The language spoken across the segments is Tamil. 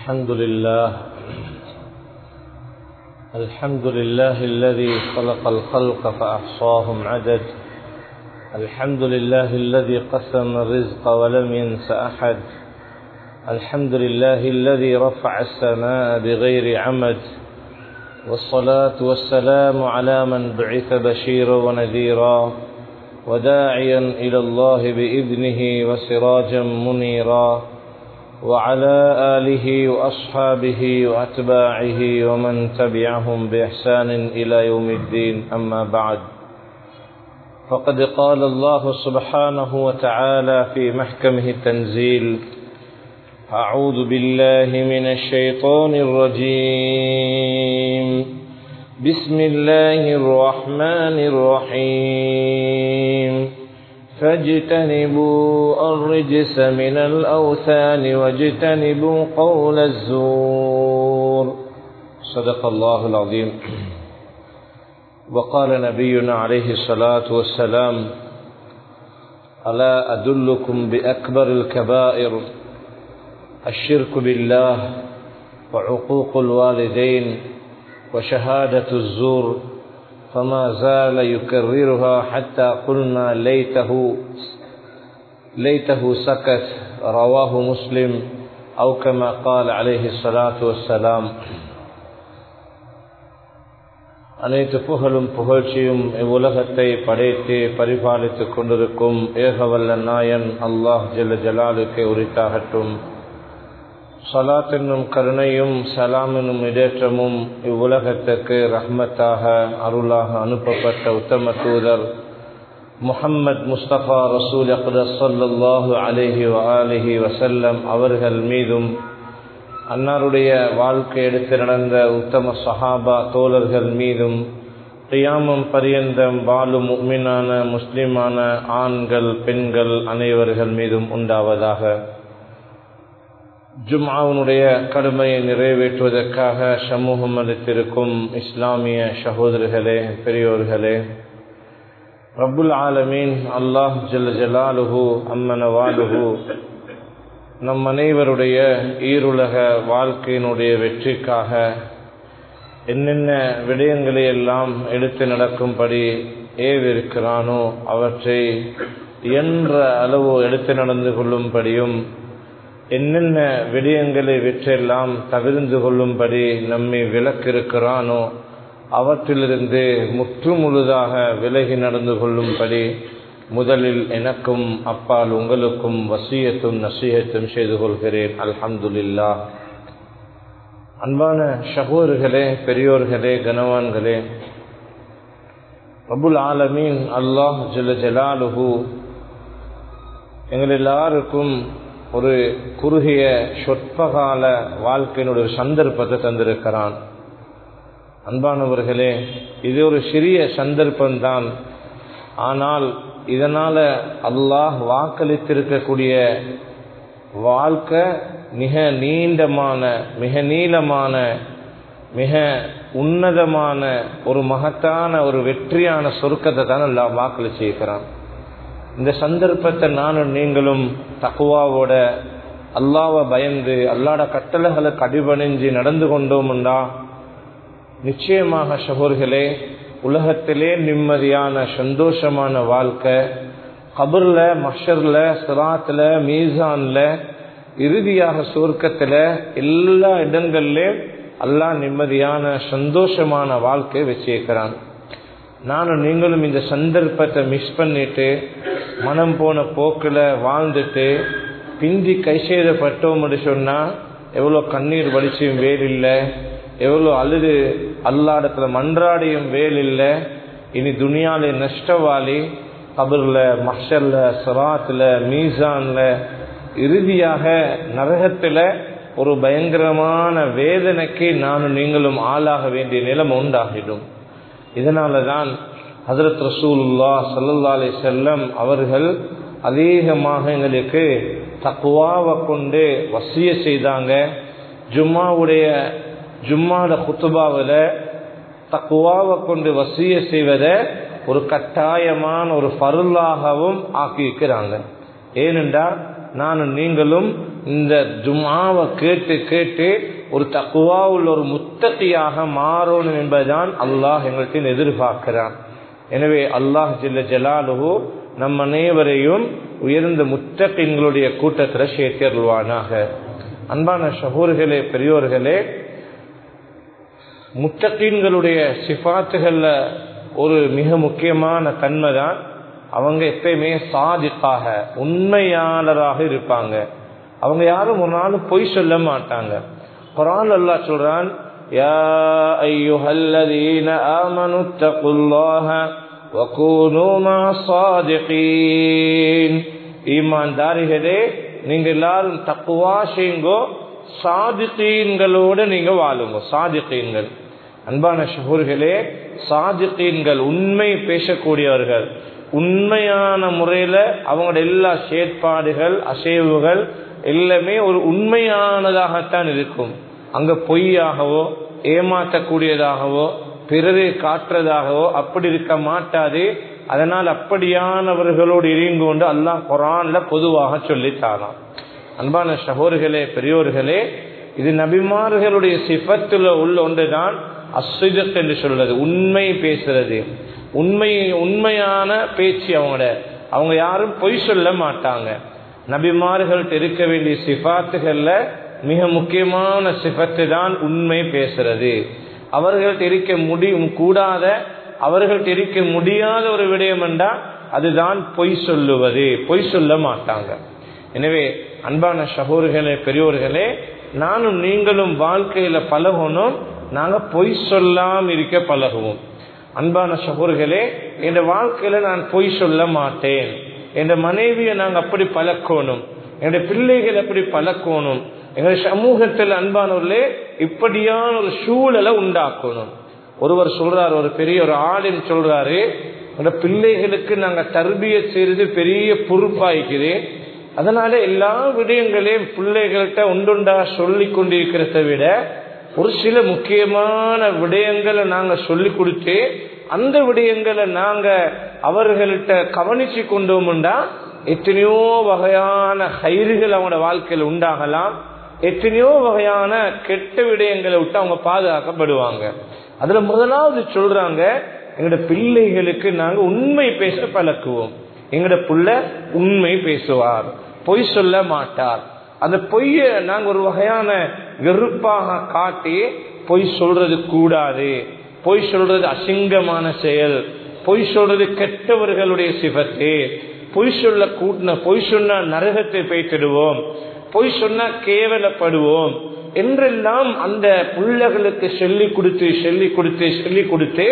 الحمد لله الحمد لله الذي خلق الخلق فأحصاهم عدد الحمد لله الذي قسم الرزق ولم ينس أحد الحمد لله الذي رفع السماء بغير عمد والصلاة والسلام على من بعث بشيرا ونذيرا وداعيا إلى الله بإذنه وسراجا منيرا وعلى آله وأصحابه وأتباعه ومن تبعهم بإحسان إلى يوم الدين أما بعد فقد قال الله سبحانه وتعالى في محكمه التنزيل أعوذ بالله من الشيطان الرجيم بسم الله الرحمن الرحيم فاجتنبوا الرجس من الأوثان واجتنبوا قول الزور صدق الله العظيم وقال نبينا عليه الصلاة والسلام ألا أدلكم بأكبر الكبائر الشرك بالله وعقوق الوالدين وشهادة الزور فما زال يكررها حتى قلنا ليته ليته سكت رواه مسلم أو كما قال عليه الصلاة والسلام அனைத்து புகழும் புகழ்ச்சியும் இவ்வுலகத்தை படைத்து பரிபாலித்துக் கொண்டிருக்கும் ஏகவல்ல நாயன் அல்லாஹ் ஜல்ல ஜலாலுக்கு உரித்தாகட்டும் சலாத் என்னும் கருணையும் சலாம் என்னும் இடேற்றமும் இவ்வுலகத்துக்கு ரஹ்மத்தாக அருளாக அனுப்பப்பட்ட உத்தம தூதர் முஹம்மத் முஸ்தபா ரசூல் அக்தர் சொல்லாஹு அலிஹி அலிஹி வசல்லம் அவர்கள் மீதும் அன்னாருடைய வாழ்க்கை எடுத்து நடந்த உத்தம சஹாபா தோழர்கள் மீதும் கியாமம் பரியந்தம் வாழும் உண்மையான முஸ்லிமான ஆண்கள் பெண்கள் அனைவர்கள் மீதும் உண்டாவதாக ஜும்ஆனுடைய கடமையை நிறைவேற்றுவதற்காக சமூகம் அளித்திருக்கும் இஸ்லாமிய சகோதரர்களே பெரியோர்களே ரபுல் ஆலமீன் அல்லாஹ் ஜல் ஜலாலுஹு அம்மன வாலுஹு நம் அனைவருடைய ஈருலக வாழ்க்கையினுடைய வெற்றிக்காக என்னென்ன விடயங்களை எல்லாம் எடுத்து நடக்கும்படி ஏவிருக்கிறானோ அவற்றை இயன்ற அளவு எடுத்து நடந்து கொள்ளும்படியும் என்னென்ன விடயங்களை வெற்றெல்லாம் தவிர்ந்து கொள்ளும்படி நம்மை விலக்கிருக்கிறானோ அவற்றிலிருந்து முற்று முழுதாக விலகி நடந்து கொள்ளும்படி முதலில் எனக்கும் அப்பால் உங்களுக்கும் வசியத்தும் நசீகத்தும் செய்து கொள்கிறேன் அல்ஹம்துல்லா அன்பான சகோதர்களே பெரியோர்களே கனவான்களே ரபுல் ஆலமீன் அல்லாஹ் ஜல ஜலாலுஹு எங்கள் எல்லாருக்கும் ஒரு குறுகிய சொற்பகால வாழ்க்கையினுடைய சந்தர்ப்பத்தை தந்திருக்கிறான் அன்பானவர்களே இது ஒரு சிறிய சந்தர்ப்பம்தான் ஆனால் இதனால அல்லாஹ் வாக்களித்திருக்கக்கூடிய வாழ்க்கை மிக நீண்டமான மிக நீளமான மிக உன்னதமான ஒரு மகத்தான ஒரு வெற்றியான சொருக்கத்தை தான் அல்லாஹ் வாக்களிச்சிருக்கிறான் இந்த சந்தர்ப்பத்தை நானும் நீங்களும் தக்குவாவோட அல்லாவை பயந்து அல்லாட கட்டளைகளுக்கு அடிபணிஞ்சு நடந்து கொண்டோம்டா நிச்சயமாக சகோர்களே உலகத்திலே நிம்மதியான சந்தோஷமான வாழ்க்கை கபர்ல மஷர்ல சிராத்துல மீசான்ல இறுதியாக சுருக்கத்துல எல்லா இடங்கள்லயும் எல்லாம் நிம்மதியான சந்தோஷமான வாழ்க்கை வச்சிருக்கிறான் நானும் நீங்களும் இந்த சந்தர்ப்பத்தை மிஸ் பண்ணிட்டு மனம் போன போக்கில் வாழ்ந்துட்டு பிந்தி கை செய்தப்பட்டோம்னு சொன்னால் எவ்வளோ கண்ணீர் வடிச்சும் வேல் இல்லை எவ்வளோ அழுது அல்லாடத்துல மன்றாடியும் வேல் இல்லை இனி துனியால நஷ்டவாளி கபரில் மஷல்ல சராத்தில் மீசானில் இறுதியாக நரகத்தில் ஒரு பயங்கரமான வேதனைக்கு நானும் நீங்களும் ஆளாக வேண்டிய நிலைமை உண்டாகிடும் இதனால தான் ஹசரத் ரசூலுல்லா சல்லல்லா அலி செல்லம் அவர்கள் அதிகமாக எங்களுக்கு தக்குவாவை கொண்டு வசிய செய்தாங்க ஜும்மாவுடைய ஜும்மாட குத்துபாவில் தக்குவாவை கொண்டு வசிய செய்வதை ஒரு கட்டாயமான ஒரு பருளாகவும் ஆக்கி வைக்கிறாங்க ஏனென்றால் நானும் நீங்களும் இந்த ஜுமாவை கேட்டு கேட்டு ஒரு தக்குவா உள்ள ஒரு முத்தகையாக மாறணும் என்பதுதான் அல்லாஹ் எங்கள்கிட்ட எதிர்பார்க்கிறான் எனவே அல்லாஹ் ஜில்ல ஜலாலுஹு நம் அனைவரையும் உயர்ந்த முத்தகின்களுடைய கூட்டத்தில் சேர்த்தருள்வானாக அன்பான சகோர்களே பெரியோர்களே முத்தகீன்களுடைய சிபாத்துகள்ல ஒரு மிக முக்கியமான தன்மை தான் அவங்க எப்பயுமே சாதிக்காக உண்மையாளராக இருப்பாங்க அவங்க யாரும் ஒரு நாள் பொய் சொல்ல மாட்டாங்க குரான் அல்லா சொல்றான் يا أيها الذين آمنوا اتقوا الله وكونوا مع الصادقين ஈமான்தாரிகளே நீங்க எல்லாரும் தக்குவா செய்யுங்கோ சாதித்தீன்களோடு நீங்க வாழுங்க சாதித்தீன்கள் அன்பான ஷஹூர்களே சாதித்தீன்கள் உண்மை பேசக்கூடியவர்கள் உண்மையான முறையில அவங்களோட எல்லா செயற்பாடுகள் அசைவுகள் எல்லாமே ஒரு உண்மையானதாகத்தான் இருக்கும் அங்க பொய்யாகவோ ஏமாற்றக்கூடியதாகவோ பிறரை காட்டுறதாகவோ அப்படி இருக்க மாட்டாது அதனால் அப்படியானவர்களோடு இருந்து கொண்டு அல்லாஹ் குரான்ல பொதுவாக சொல்லித்தாராம் அன்பான சகோர்களே பெரியோர்களே இது நபிமார்களுடைய சிபத்துல உள்ள ஒன்றுதான் அசுஜத் என்று சொல்றது உண்மை பேசுறது உண்மை உண்மையான பேச்சு அவங்களோட அவங்க யாரும் பொய் சொல்ல மாட்டாங்க நபிமார்கள்ட்ட இருக்க வேண்டிய சிபாத்துகள்ல மிக முக்கியமான சிபத்து தான் உண்மை பேசுறது அவர்கள்ட்ட இருக்க முடியும் கூடாத அவர்கள்ட்ட இருக்க முடியாத ஒரு விடயம் என்றால் அதுதான் பொய் சொல்லுவது பொய் சொல்ல மாட்டாங்க எனவே அன்பான சகோர்களே பெரியோர்களே நானும் நீங்களும் வாழ்க்கையில பழகணும் நாங்க பொய் சொல்லாம் இருக்க பழகுவோம் அன்பான சகோர்களே என் வாழ்க்கையில நான் பொய் சொல்ல மாட்டேன் என் மனைவியை நாங்க அப்படி பழக்கணும் என்னுடைய பிள்ளைகள் அப்படி பழக்கணும் எங்க சமூகத்தில் அன்பானவர்களே இப்படியான ஒரு சூழலை உண்டாக்கணும் ஒருவர் சொல்றாரு ஒரு பெரிய ஒரு ஆளின் சொல்றாரு அந்த பிள்ளைகளுக்கு நாங்க தர்பிய செய்யறது பெரிய பொறுப்பாய்க்குது அதனால எல்லா விடயங்களையும் பிள்ளைகள்கிட்ட உண்டுண்டா சொல்லி கொண்டிருக்கிறத விட ஒரு சில முக்கியமான விடயங்களை நாங்க சொல்லி கொடுத்து அந்த விடயங்களை நாங்க அவர்கள்ட்ட கவனிச்சு கொண்டோம்டா எத்தனையோ வகையான கயிறுகள் அவங்களோட வாழ்க்கையில் உண்டாகலாம் எத்தனையோ வகையான கெட்ட விடயங்களை விட்டு அவங்க பாதுகாக்கப்படுவாங்க அதுல முதலாவது சொல்றாங்க எங்களோட பிள்ளைகளுக்கு நாங்க உண்மை பேச பழக்குவோம் எங்களோட புள்ள உண்மை பேசுவார் பொய் சொல்ல மாட்டார் அந்த பொய்ய நாங்க ஒரு வகையான வெறுப்பாக காட்டி பொய் சொல்றது கூடாது பொய் சொல்றது அசிங்கமான செயல் பொய் சொல்றது கெட்டவர்களுடைய சிபத்து பொய் சொல்ல கூட்டின பொய் சொன்னா நரகத்தை பெய்த்திடுவோம் பொய் சொன்னா கேவலப்படுவோம் என்றெல்லாம் அந்த பிள்ளைகளுக்கு சொல்லி கொடுத்து சொல்லி கொடுத்து சொல்லி கொடுத்து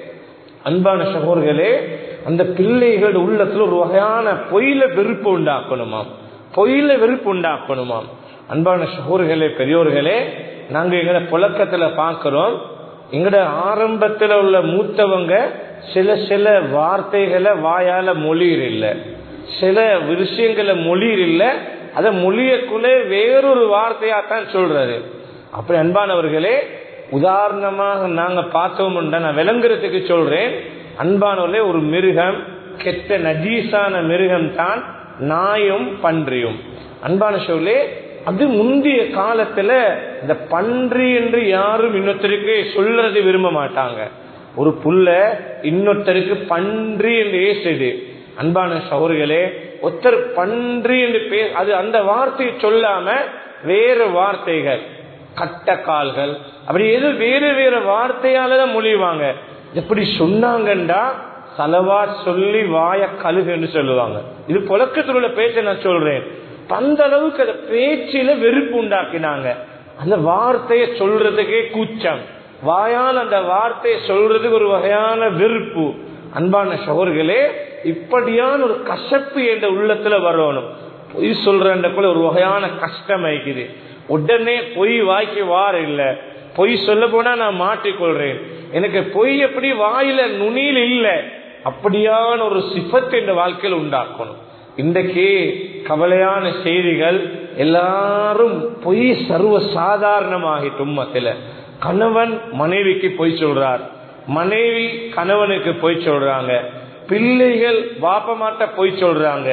அன்பான சகோதர்களே அந்த பிள்ளைகள் உள்ளத்துல ஒரு வகையான பொயில வெறுப்பு உண்டாக்கணுமாம் பொயில வெறுப்பு உண்டாக்கணுமாம் அன்பான சகோதர்களே பெரியோர்களே நாங்க எங்கட புழக்கத்துல பாக்குறோம் எங்கட ஆரம்பத்துல உள்ள மூத்தவங்க சில சில வார்த்தைகளை வாயால மொழியில் இல்ல சில விஷயங்களை மொழியில் இல்ல அத மொழியக்குள்ளே வேறொரு வார்த்தையா தான் சொல்றது அப்படி அன்பானவர்களே உதாரணமாக நாங்க பார்த்தோம்னா நான் விளங்குறதுக்கு சொல்றேன் அன்பானவர்களே ஒரு மிருகம் கெட்ட நஜீசான மிருகம் தான் நாயும் பன்றியும் அன்பான சொல்லே அது முந்தைய காலத்துல இந்த பன்றி என்று யாரும் இன்னொருத்தருக்கு சொல்றது விரும்ப மாட்டாங்க ஒரு புல்ல இன்னொருத்தருக்கு பன்றி என்று ஏசுது அன்பான சகோதரிகளே ஒருத்தர் பன்றி என்று பே அது அந்த வார்த்தையை சொல்லாம வேறு வார்த்தைகள் கட்ட கால்கள் அப்படி எது வேறு வேறு வார்த்தையால தான் மொழிவாங்க எப்படி சொன்னாங்கண்டா சலவா சொல்லி வாய கழுகுன்னு சொல்லுவாங்க இது புழக்கத்தில் உள்ள பேச்சை நான் சொல்றேன் அந்த அளவுக்கு அந்த பேச்சில வெறுப்பு உண்டாக்கினாங்க அந்த வார்த்தையை சொல்றதுக்கே கூச்சம் வாயால் அந்த வார்த்தையை சொல்றதுக்கு ஒரு வகையான வெறுப்பு அன்பான சகோர்களே இப்படியான ஒரு கசப்பு என்ற உள்ளத்துல வரணும் பொய் சொல்றக்குள்ள ஒரு வகையான கஷ்டம் ஆயிக்குது உடனே பொய் வாய்க்கு வார இல்ல பொய் சொல்ல போனா நான் மாட்டிக்கொள்றேன் எனக்கு பொய் எப்படி வாயில நுனியில் இல்ல அப்படியான ஒரு சிபத்து என்ற வாழ்க்கையில் உண்டாக்கணும் இன்றைக்கு கவலையான செய்திகள் எல்லாரும் பொய் சர்வ சாதாரணமாகிட்டு உம்மத்தில கணவன் மனைவிக்கு பொய் சொல்றார் மனைவி கணவனுக்கு பொய் சொல்றாங்க பிள்ளைகள் பாப்பமாட்ட பொய் சொல்றாங்க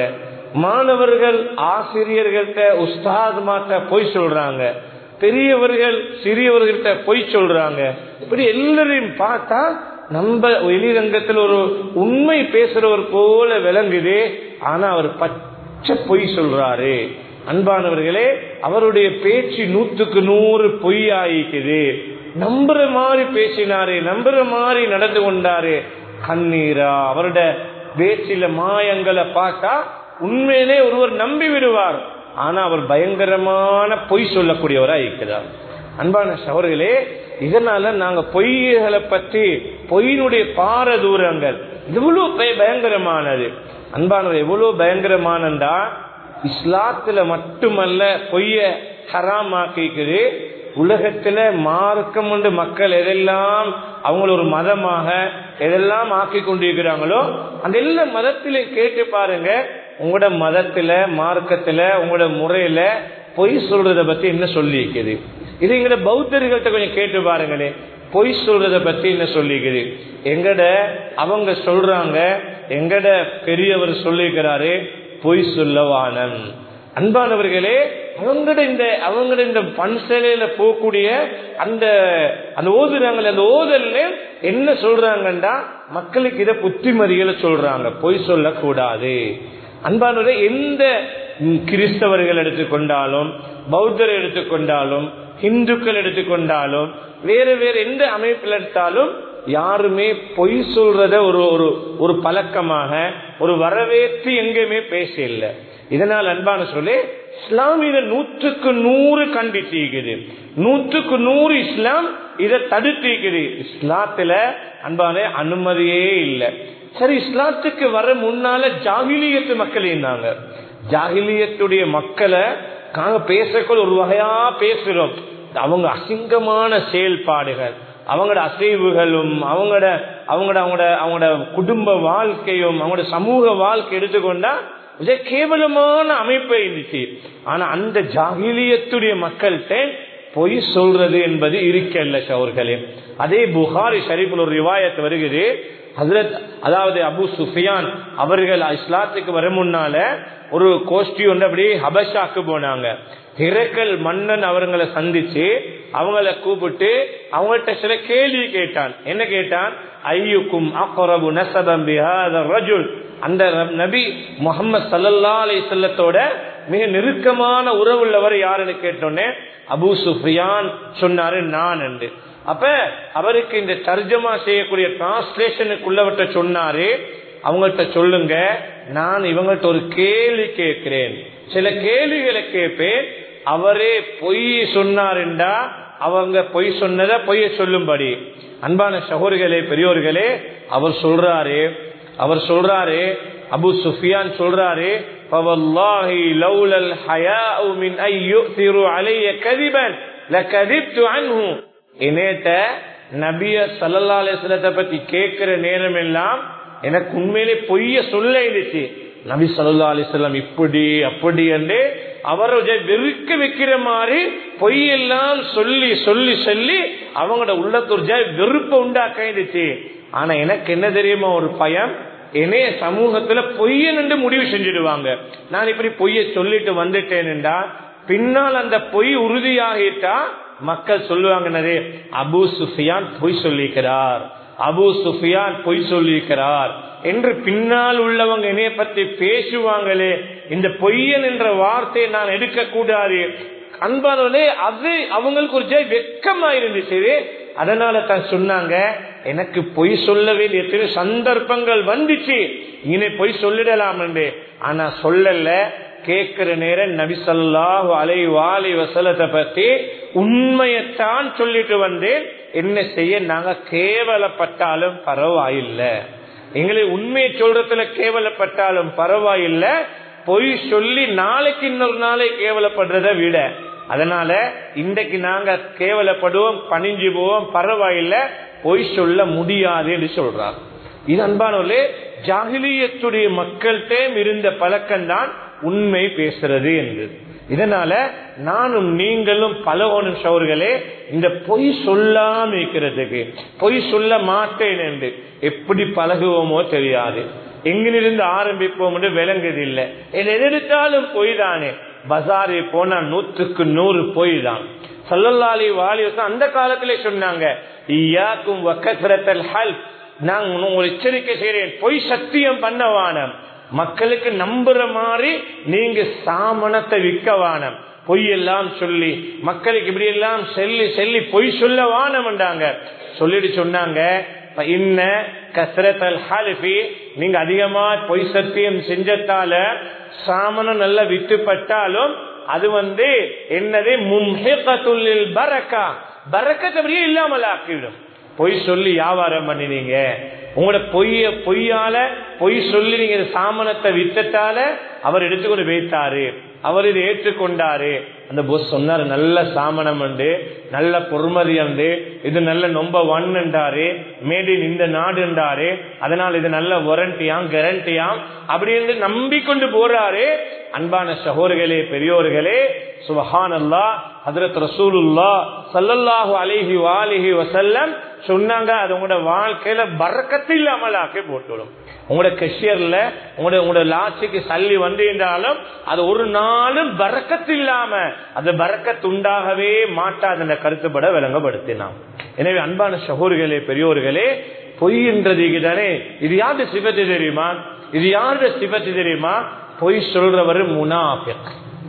மாணவர்கள் ஆசிரியர்கள்ட்ட உஸ்தாத்மாட்ட பொய் சொல்றாங்க பெரியவர்கள் சிறியவர்கள்ட்ட பொய் சொல்றாங்க இப்படி எல்லாரையும் பார்த்தா நம்ம வெளிரங்கத்தில் ஒரு உண்மை பேசுறவர் போல விளங்குது ஆனா அவர் பச்சை பொய் சொல்றாரு அன்பானவர்களே அவருடைய பேச்சு நூத்துக்கு நூறு பொய் ஆயிக்குது நம்புற மாதிரி பேசினாரு நம்புற மாதிரி நடந்து கொண்டாரு கண்ணீரா அவருடைய பேச்சில மாயங்களை பார்த்தா உண்மையிலே ஒருவர் நம்பி விடுவார் ஆனா அவர் பயங்கரமான பொய் சொல்லக்கூடியவரா இருக்கிறார் அன்பான சவர்களே இதனால நாங்க பொய்களை பற்றி பொய்யினுடைய பார தூரங்கள் எவ்வளவு பய- பயங்கரமானது அன்பானவர் எவ்வளவு பயங்கரமானண்டா இஸ்லாத்துல மட்டுமல்ல பொய்ய ஹராமாக்கிக்குது உலகத்துல மார்க்கம் உண்டு மக்கள் எதெல்லாம் அவங்கள ஒரு மதமாக எதெல்லாம் ஆக்கி கொண்டிருக்கிறாங்களோ அந்த எல்லா மதத்திலையும் கேட்டு பாருங்க உங்களோட மதத்துல மார்க்கத்துல உங்களோட முறையில பொய் சொல்றத பத்தி என்ன சொல்லியிருக்குது இது எங்கட பௌத்தர்கள்ட்ட கொஞ்சம் கேட்டு பாருங்களே பொய் சொல்றத பத்தி என்ன சொல்லிக்குது எங்கட அவங்க சொல்றாங்க எங்கட பெரியவர் சொல்லியிருக்கிறாரு பொய் சொல்லவானன் அன்பானவர்களே அவங்கட இந்த அவங்கட இந்த பன்சலையில போகக்கூடிய அந்த அந்த ஓதுறாங்கல்ல அந்த ஓதல்ல என்ன சொல்றாங்கன்னா மக்களுக்கு இதை புத்திமதிகளை சொல்றாங்க பொய் சொல்லக்கூடாது அன்பானவரே எந்த ம், கிறிஸ்தவர்கள் எடுத்துக்கொண்டாலும் பௌத்தர் எடுத்துக்கொண்டாலும் இந்துக்கள் எடுத்துக்கொண்டாலும் வேறு வேறு எந்த அமைப்பில் எடுத்தாலும் யாருமே பொய் சொல்றத ஒரு ஒரு ஒரு பழக்கமாக ஒரு வரவேற்று எங்கேயுமே பேச இல்லை இதனால் அன்பான சொல்லி இஸ்லாமிய நூற்றுக்கு நூறு கண்டித்திருக்குது நூற்றுக்கு நூறு இஸ்லாம் இதை தடுத்திருக்குது இஸ்லாத்துல அன்பான அனுமதியே இல்லை சரி இஸ்லாத்துக்கு வர முன்னால ஜாகிலியத்து மக்கள் இருந்தாங்க ஜாகிலியத்துடைய மக்களை நாங்க பேசக்குள்ள ஒரு வகையா பேசுறோம் அவங்க அசிங்கமான செயல்பாடுகள் அவங்களோட அசைவுகளும் அவங்களோட அவங்களோட அவங்களோட அவங்களோட குடும்ப வாழ்க்கையும் அவங்களோட சமூக வாழ்க்கை எடுத்துக்கொண்டா மிக கேவலமான அமைப்பு இருந்துச்சு ஆனா அந்த ஜாகிலியத்துடைய மக்கள்கிட்ட பொய் சொல்றது என்பது இருக்கல்ல சவர்களே அதே புகாரி ஷரீஃபில் ஒரு ரிவாயத் வருகிறது ஹசரத் அதாவது அபு சுஃபியான் அவர்கள் இஸ்லாத்துக்கு வர முன்னால ஒரு கோஷ்டி ஒன்று அப்படியே ஹபஷாக்கு போனாங்க திரக்கல் மன்னன் அவர்களை சந்திச்சு அவங்கள கூப்பிட்டு அவங்கள்ட்ட சில கேள்வி கேட்டான் என்ன கேட்டான் ஐயுக்கும் அக்ரபு நசபம் பிஹாத ரஜுல் அந்த நபி முகமது சல்லல்லா அலை செல்லத்தோட மிக நெருக்கமான உறவுள்ளவர் யாருன்னு கேட்டோன்னே அபு சுஃபியான் சொன்னாரு நான் என்று அப்ப அவருக்கு இந்த தர்ஜமா செய்யக்கூடிய டிரான்ஸ்லேஷனுக்குள்ளவற்ற சொன்னாரு அவங்கள்ட்ட சொல்லுங்க நான் இவங்கள்ட்ட ஒரு கேள்வி கேட்கிறேன் சில கேள்விகளை கேட்பேன் அவரே பொய் சொன்னாருண்டா அவங்க பொய் சொன்னதை பொய்ய சொல்லும்படி அன்பான சகோதரிகளே பெரியோர்களே அவர் சொல்றாரு அவர் சொல்றாரு அபு சுஃபியான் சொல்றாரு فوالله لولا الحياء من أن يؤثروا علي كذبا لكذبت عنه என்னேட்ட நபிய சல்லல்லா அலிஸ்லத்தை பத்தி கேட்கிற நேரம் எல்லாம் எனக்கு உண்மையிலே பொய்ய சொல்ல இருந்துச்சு நபி சல்லா அலிஸ்லாம் இப்படி அப்படி என்று அவரை வெறுக்க வைக்கிற மாதிரி பொய்யெல்லாம் சொல்லி சொல்லி சொல்லி அவங்களோட உள்ளத்தொரு வெறுப்பை உண்டாக்க இருந்துச்சு ஆனா எனக்கு என்ன தெரியுமா ஒரு பயம் என்னைய சமூகத்துல பொய்யன்னு முடிவு செஞ்சிடுவாங்க நான் இப்படி பொய்ய சொல்லிட்டு வந்துட்டேன்டா பின்னால் அந்த பொய் உறுதியாகிட்டா மக்கள் சொல்லுவாங்க நிறைய அபு சுஃபியான் பொய் சொல்லிக்கிறார் அபு சுஃபியான் பொய் சொல்லியிருக்கிறார் என்று பின்னால் உள்ளவங்க என்னைய பத்தி பேசுவாங்களே இந்த பொய்யன் என்ற வார்த்தையை நான் எடுக்க கூடாது அன்பானவர்களே அது அவங்களுக்கு ஒரு ஜெய் வெக்கமா இருந்துச்சு அதனால தான் சொன்னாங்க எனக்கு பொய் சொல்ல வேண்டிய எத்தனை சந்தர்ப்பங்கள் வந்துச்சு இனி பொய் சொல்லிடலாம் என்று ஆனா சொல்லல கேட்கிற நேரம் நபிசல்லாஹு அலை வாலி வசலத்தை பத்தி உண்மையத்தான் சொல்லிட்டு வந்தேன் என்ன செய்ய நாங்க கேவலப்பட்டாலும் பரவாயில்லை எங்களை உண்மையை சொல்றதுல கேவலப்பட்டாலும் பரவாயில்லை பொய் சொல்லி நாளைக்கு இன்னொரு நாளை கேவலப்படுறத விட அதனால இன்றைக்கு நாங்க கேவலப்படுவோம் பணிஞ்சு போவோம் பரவாயில்லை பொய் சொல்ல முடியாது என்று சொல்றார் இது அன்பானவர்களே ஜாகிலியத்துடைய மக்கள்கிட்ட இருந்த பழக்கம்தான் உண்மை பேசுறது என்று இதனால நானும் நீங்களும் பலகோனும் சவர்களே இந்த பொய் சொல்லாம இருக்கிறதுக்கு பொய் சொல்ல மாட்டேன் என்று எப்படி பழகுவோமோ தெரியாது எங்கிலிருந்து ஆரம்பிப்போம் என்று விளங்குது இல்லை எது எடுத்தாலும் பொய் தானே பசாரி போனா நூற்றுக்கு நூறு பொய் தான் சல்லல்லாலி வாலி அந்த காலத்திலே சொன்னாங்க ஈயாக்கும் வக்கத்திரத்தல் ஹல்ப் நான் உங்களை எச்சரிக்கை செய்கிறேன் பொய் சத்தியம் பண்ண வானம் மக்களுக்கு நம்புற மாதிரி நீங்க சாமனத்தை விற்க வானம் பொய் எல்லாம் சொல்லி மக்களுக்கு இப்படி எல்லாம் செல்லி செல்லி பொய் சொல்ல வானம்ன்றாங்க சொல்லிட்டு சொன்னாங்க இன்ன கசரத்தல் ஹாலிஃபி நீங்க அதிகமா பொய் சத்தியம் செஞ்சதால சாமனம் நல்லா விட்டுப்பட்டாலும் அது வந்து என்னது மும்ஹிகத்துல்லில் பரக்கா பரக்கத்தை அப்படியே இல்லாமல் ஆக்கிவிடும் பொய் சொல்லி வியாபாரம் பண்ணினீங்க உங்களோட பொய்ய பொய்யால பொய் சொல்லி நீங்க சாமனத்தை வித்தட்டால அவர் எடுத்துக்கொண்டு வைத்தாரு அவர் இதை ஏற்றுக்கொண்டாரு அந்த போஸ் சொன்னாரு நல்ல சாமனம் உண்டு நல்ல பொறுமதி உண்டு இது நல்ல நொம்ப ஒன்னுண்டாரு மேடின் இந்த நாடுண்டாரு அதனால் இது நல்ல வாரண்டியாம் கேரண்டியாம் அப்படின்னு நம்பிக்கொண்டு போறாரு அன்பான சகோதர்களே பெரியோர்களே சுபஹான் அல்லா ஹதரத் ரசூலுல்லா சல்லல்லாஹு அலிஹி வாலிஹி வசல்லம் சொன்னாங்க அது உங்களோட வாழ்க்கையில பறக்கத்து இல்லாமல் ஆக்கி போட்டுவிடும் உங்களோட கஷியர்ல உங்களோட உங்களோட லாட்சிக்கு சல்லி வந்து என்றாலும் அது ஒரு நாளும் பறக்கத்து இல்லாம அது பறக்கத்து உண்டாகவே மாட்டாது என்ற கருத்துப்பட விளங்கப்படுத்தினான் எனவே அன்பான சகோர்களே பெரியோர்களே பொய் என்றது தானே இது யாருடைய சிபத்து தெரியுமா இது யாருடைய சிபத்து தெரியுமா பொய் சொல்றவர் முனாஃபிக்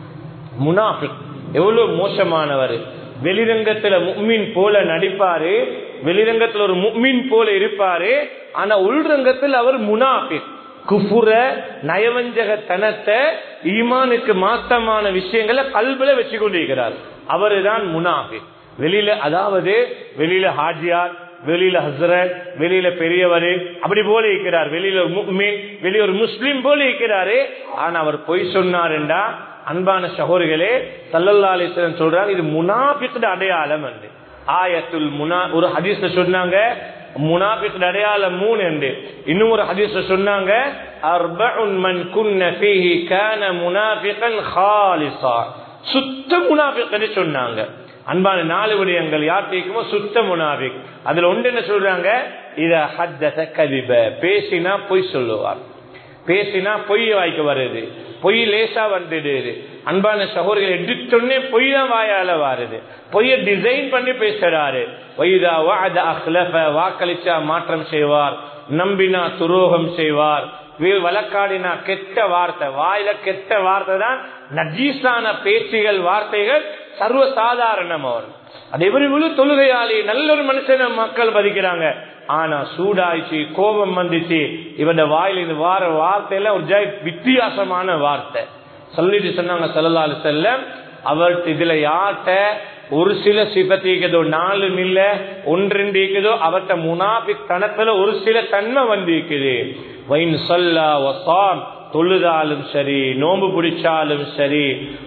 முனாஃபிக் எவ்வளவு மோசமானவர் வெளிரங்கத்துல முக்மின் போல நடிப்பாரு வெளிரங்கத்துல ஒரு முக்மின் போல இருப்பாரு ஆனா உள்ரங்கத்தில் அவர் முனாஃபிக் குஃபுர நயவஞ்சகத்தனத்தை ஈமானுக்கு மாத்தமான விஷயங்களை கல்வில வச்சு கொண்டிருக்கிறார் அவரு தான் முனாஃபிக் வெளியில அதாவது வெளியில ஹாஜியார் வெளியில ஹசரத் வெளியில பெரியவர் அப்படி போல இருக்கிறார் வெளியில ஒரு முக்மீன் வெளியே ஒரு முஸ்லீம் போல இருக்கிறாரு ஆனா அவர் பொய் சொன்னாருண்டா அன்பான சகோதரிகளே சல்லல்லா அலிஸ்வரன் சொல்றாங்க இது முனாபிக்கு அடையாளம் என்று ஆயத்துல் முனா ஒரு ஹதீஸ்ல சொன்னாங்க முனாபிக்கு அடையாளம் மூணு என்று இன்னும் ஒரு ஹதீஸ்ல சொன்னாங்க அர்பஉன் மன் குன்ன ஃபீஹி கான முனாஃபிகன் ஹாலிஸா சுத்த முனாஃபிக்னு சொன்னாங்க அன்பான நாலு விடயங்கள் யார் கேட்குமோ சுத்த முனாபிக் அதுல ஒன்று என்ன சொல்றாங்க இத ஹத்தத கதிப பேசினா பொய் சொல்லுவார் பேசினா பொய் வாய்க்கு வருது பொய் லேசா வந்துடுது அன்பான சகோதரிகள் எடுத்தொன்னே பொய் தான் வாயால வருது பொய்ய டிசைன் பண்ணி பேசுறாரு பொய்தா வாத அஹ்லஃப வாக்களிச்சா மாற்றம் செய்வார் நம்பினா துரோகம் செய்வார் வழக்காடினா கெட்ட வார்த்தை வாயில கெட்ட வார்த்தை தான் நஜீஸான பேச்சுகள் வார்த்தைகள் சர்வ சாதாரணம் அவர் அது எவ்வளவு தொழுகையாளி நல்ல ஒரு மனுஷன மக்கள் பதிக்கிறாங்க ஆனா சூடாயிச்சு கோபம் வந்துச்சு இவன் வாயில இந்த வார வார்த்தையில ஒரு ஜெய் வித்தியாசமான வார்த்தை சொல்லிட்டு சொன்னாங்க செல்லலாலு செல்ல அவர்கிட்ட இதுல யார்கிட்ட ஒரு சில சிபத்திக்குதோ நாலு இல்ல ஒன்றெண்டு இருக்குதோ அவர்கிட்ட முனாபிக் தனத்துல ஒரு சில தன்மை வந்து இருக்குது வைன் சொல்லா வசாம் தொழுதாலும் சரி நோம்பு பிடிச்சாலும் சரி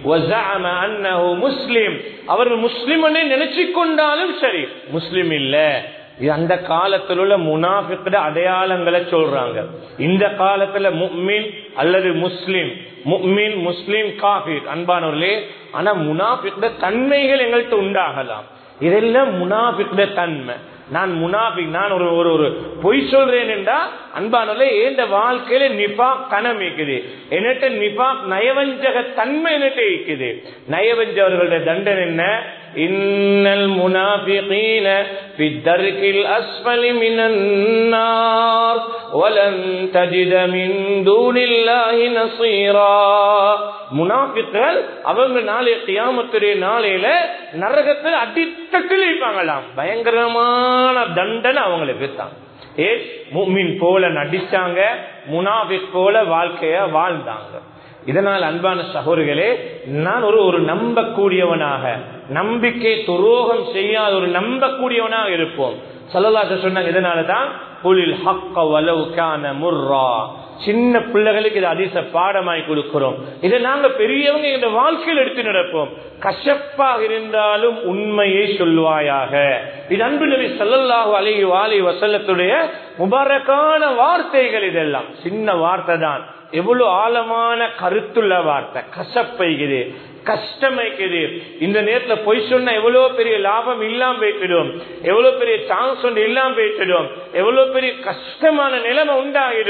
முஸ்லிம் அவர் முஸ்லிம் நினைச்சு கொண்டாலும் சரி முஸ்லிம் இல்ல இது அந்த காலத்தில் உள்ள முனாஃபிக்கிற அடையாளங்களை சொல்றாங்க இந்த காலத்துல முக்மின் அல்லது முஸ்லிம் முக்மின் முஸ்லிம் காபிர் அன்பானவர்களே ஆனா முனாஃபிக்கிற தன்மைகள் எங்கள்கிட்ட உண்டாகலாம் இதெல்லாம் முனாஃபிக்கிற தன்மை நான் முனாபிக் நான் ஒரு ஒரு ஒரு பொய் சொல்றேன் என்றா அன்பானே இந்த வாழ்க்கையில நிபாக் கணம் இருக்குது என்னட்ட நிபாக் நயவஞ்சக தன்மை என்னட்ட இருக்குது நயவஞ்சவர்களுடைய தண்டனை என்ன இன்னல் முனாபிகீன في الدرك الأسفل من النار ولن تجد من دون الله نصيرا முனாபிக்கள் அவங்க நாளை கியாமத்துடைய நாளையில நரகத்தில் அடித்தட்டில் இருப்பாங்களாம் பயங்கரமான தண்டனை அவங்களுக்கு தான் ஏ முமின் போல நடிச்சாங்க முனாபிக் போல வாழ்க்கைய வாழ்ந்தாங்க இதனால் அன்பான சகோதரிகளே நான் ஒரு ஒரு நம்பக்கூடியவனாக நம்பிக்கை துரோகம் செய்யாத ஒரு நம்பக்கூடியவனாக இருப்போம் சொல்லலாட்ட சொன்னாங்க இதனாலதான் புலில் ஹக்க வலவுக்கான முர்ரா சின்ன பிள்ளைகளுக்கு இது அதிச பாடமாய் கொடுக்கிறோம் இதை நாங்க பெரியவங்க இந்த வாழ்க்கையில் எடுத்து நடப்போம் கஷப்பாக இருந்தாலும் உண்மையை சொல்வாயாக இது அன்பு நபி சல்லல்லாஹு அலி வாலி வசல்லத்துடைய முபாரக்கான வார்த்தைகள் இதெல்லாம் சின்ன வார்த்தை தான் எவ்வளவு ஆழமான கருத்துள்ள வார்த்தை கசப்பைக்குது கஷ்டமைக்குது இந்த நேரத்துல பொய் சொன்னா எவ்வளவு பெரிய லாபம் இல்லாம போயிட்டுடும் எவ்வளவு பெரிய சான்ஸ் ஒன்று இல்லாம போயிட்டுடும் எவ்வளவு பெரிய கஷ்டமான நிலைமை உண்டாகிடும்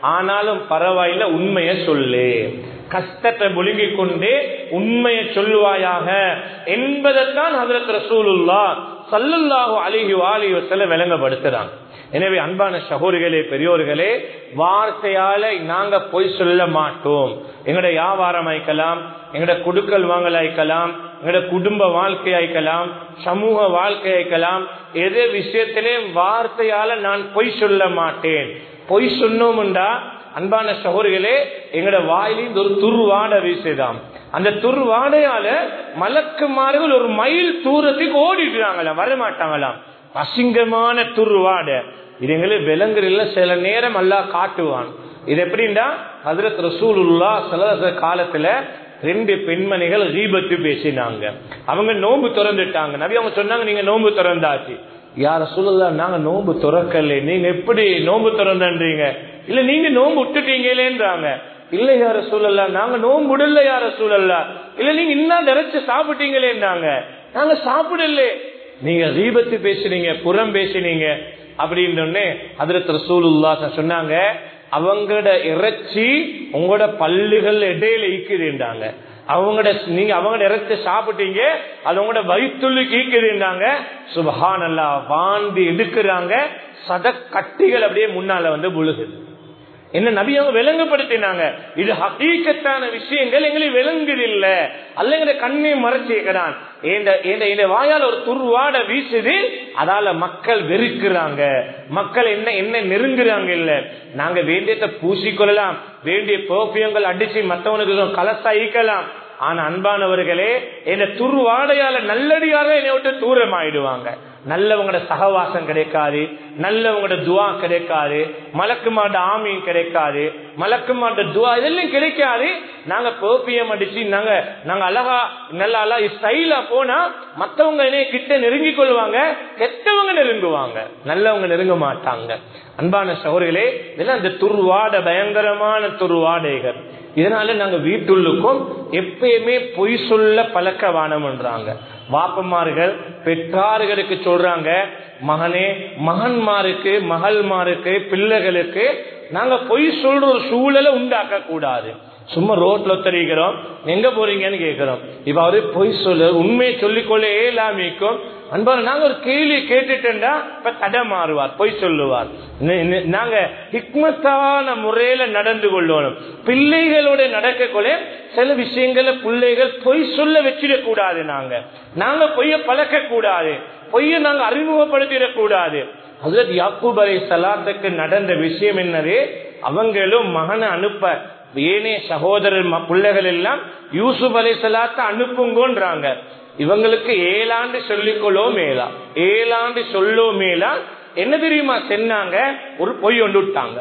ஆனாலும் பரவாயில்ல உண்மையை சொல்லு கஷ்டத்தை முழுங்கிக் கொண்டு உண்மையை சொல்லுவாயாக என்பதைத்தான் ஹதரத் ரசூலுல்லா சல்லுல்லாஹு அலிஹி வாலி வசல விளங்கப்படுத்துறாங்க எனவே அன்பான சகோதரிகளே பெரியோர்களே வார்த்தையால நாங்க பொய் சொல்ல மாட்டோம் எங்கட வியாபாரம் ஆய்க்கலாம் எங்கட குடுக்கல் வாங்கல் ஆய்க்கலாம் எங்கட குடும்ப வாழ்க்கை ஆய்க்கலாம் சமூக வாழ்க்கை ஆய்க்கலாம் எது விஷயத்திலே வார்த்தையால நான் பொய் சொல்ல மாட்டேன் பொய் சொன்னோம்டா அன்பான சகோதரிகளே எங்கட வாயிலிருந்து ஒரு துர்வாட வீசுதாம் அந்த துர்வாடையால மலக்குமார்கள் ஒரு மைல் தூரத்துக்கு ஓடிடுறாங்களாம் வரமாட்டாங்களாம் அசிங்கமான துர்வாட இது எங்களுக்கு விலங்குல சில நேரம் எல்லாம் காட்டுவான் இது எப்படின்னா ஹதரத் ரசூலுல்லா சில காலத்துல ரெண்டு பெண்மணிகள் ரீபத்து பேசினாங்க அவங்க நோன்பு திறந்துட்டாங்க நபி அவங்க சொன்னாங்க நீங்க நோன்பு திறந்தாச்சு யார சொல்லலாம் நாங்க நோன்பு திறக்கல நீங்க எப்படி நோன்பு திறந்தன்றீங்க இல்ல நீங்க நோன்பு விட்டுட்டீங்களேன்றாங்க இல்ல யார சூழல்லாம் நாங்க நோன்பு விடல யார சூழல்லாம் இல்ல நீங்க இன்னும் நிறைச்சு சாப்பிட்டீங்களேன்றாங்க நாங்க சாப்பிடல நீங்க தீபத்து பேசுனீங்க புறம் பேசினீங்க அப்படின்னு அதிரத் ரசூலுல்லா சொன்னாங்க அவங்களோட இறைச்சி உங்களோட பல்லுகள் இடையில ஈக்குதுன்றாங்க அவங்களோட நீங்க அவங்களோட இறைச்சி சாப்பிட்டீங்க அது உங்களோட வயிற்றுள்ளுக்கு ஈக்குதுன்றாங்க சுபஹான் அல்லா வாந்தி எடுக்கிறாங்க சத கட்டிகள் அப்படியே முன்னால வந்து முழுகுது என்ன நபி அவங்க விளங்கப்படுத்தினாங்க இது ஹகீக்கத்தான விஷயங்கள் எங்களுக்கு விளங்குதில்ல அல்ல எங்க கண்ணை மறைச்சிக்கிறான் இந்த வாயால் ஒரு துர்வாட வீசுது அதால மக்கள் வெறுக்கிறாங்க மக்கள் என்ன என்ன நெருங்குறாங்க இல்ல நாங்க வேண்டியதை பூசிக்கொள்ளலாம் வேண்டிய பெர்ஃபியங்கள் அடிச்சு மற்றவனுக்கு கலசா ஈக்கலாம் ஆனா அன்பானவர்களே என்ன துர்வாடையால நல்லடியார என்னை விட்டு தூரம் ஆயிடுவாங்க நல்லவங்களோட சகவாசம் கிடைக்காது நல்லவங்களோட துவா கிடைக்காது மலக்குமாட்ட ஆமியும் கிடைக்காது மலக்குமாட்ட துவா இதெல்லாம் கிடைக்காது நாங்க பேப்பியம் அடிச்சு நாங்க நாங்க அழகா நல்ல அழகா ஸ்டைலா போனா மத்தவங்க என்னைய கிட்ட நெருங்கி கொள்வாங்க கெட்டவங்க நெருங்குவாங்க நல்லவங்க நெருங்க மாட்டாங்க அன்பான சகோதரிகளே இதெல்லாம் இந்த துர்வாட பயங்கரமான துர்வாடைகள் இதனால நாங்க வீட்டுள்ளுக்கும் எப்பயுமே பொய் சொல்ல பழக்க வானம்ன்றாங்க வாப்பமார்கள் பெற்றார்களுக்கு சொல்றாங்க மகனே மகன்மாருக்கு மகள்மாருக்கு பிள்ளைகளுக்கு நாங்க பொய் சொல்ற ஒரு சூழலை உண்டாக்க கூடாது சும்மா ரோட்ல தெரிவிக்கிறோம் எங்க போறீங்கன்னு கேட்கிறோம் இப்ப அவரு பொய் சொல்லு உண்மையை சொல்லிக்கொள்ள ஏலாமிக்கும் அன்பான நாங்க ஒரு கேள்வி கேட்டுட்டா இப்ப தடை மாறுவார் பொய் சொல்லுவார் நாங்க ஹிக்மத்தான முறையில நடந்து கொள்ளணும் பிள்ளைகளோட நடக்க கொள்ள சில விஷயங்கள பிள்ளைகள் பொய் சொல்ல வச்சிடக் கூடாது நாங்க நாங்க பொய்ய பழக்க கூடாது பொய்ய நாங்க அறிமுகப்படுத்திடக் கூடாது ஹசரத் யாக்கூப் அலை சலாத்துக்கு நடந்த விஷயம் என்னது அவங்களும் மகனை அனுப்ப ஏனே சகோதரர் பிள்ளைகள் எல்லாம் யூசுப் அலை சலாத்த அனுப்புங்கன்றாங்க இவங்களுக்கு ஏழாண்டு சொல்லிக்கொள்ளோ மேலா ஏழாண்டு சொல்லோ மேலா என்ன தெரியுமா சென்னாங்க ஒரு பொய் ஒன்று விட்டாங்க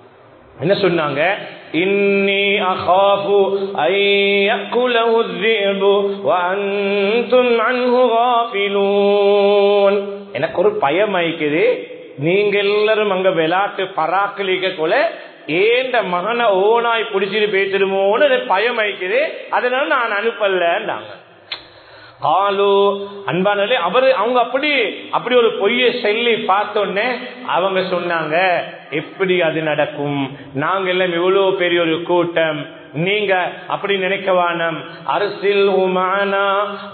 என்ன சொன்னாங்க இன்னி அகாஃபு ஐயக்குலஹு الذئب وانتم عنه غافلون எனக்கு ஒரு பயம் ஆயிக்குது நீங்க எல்லாரும் அங்க விளையாட்டு பராக்கலிக்க கொல ஏண்ட மகனை ஓனாய் பிடிச்சிட்டு பேசிடுமோன்னு பயம் ஆயிக்குது அதனால நான் அனுப்பலன்னாங்க ஆலு அன்பானே அவரு அவங்க அப்படி அப்படி ஒரு பொய்ய சொல்லி பார்த்தோன்னே அவங்க சொன்னாங்க எப்படி அது நடக்கும் நாங்க எல்லாம் இவ்வளவு பெரிய ஒரு கூட்டம் நீங்க அப்படி நினைக்க வானம் அரசில் உமானா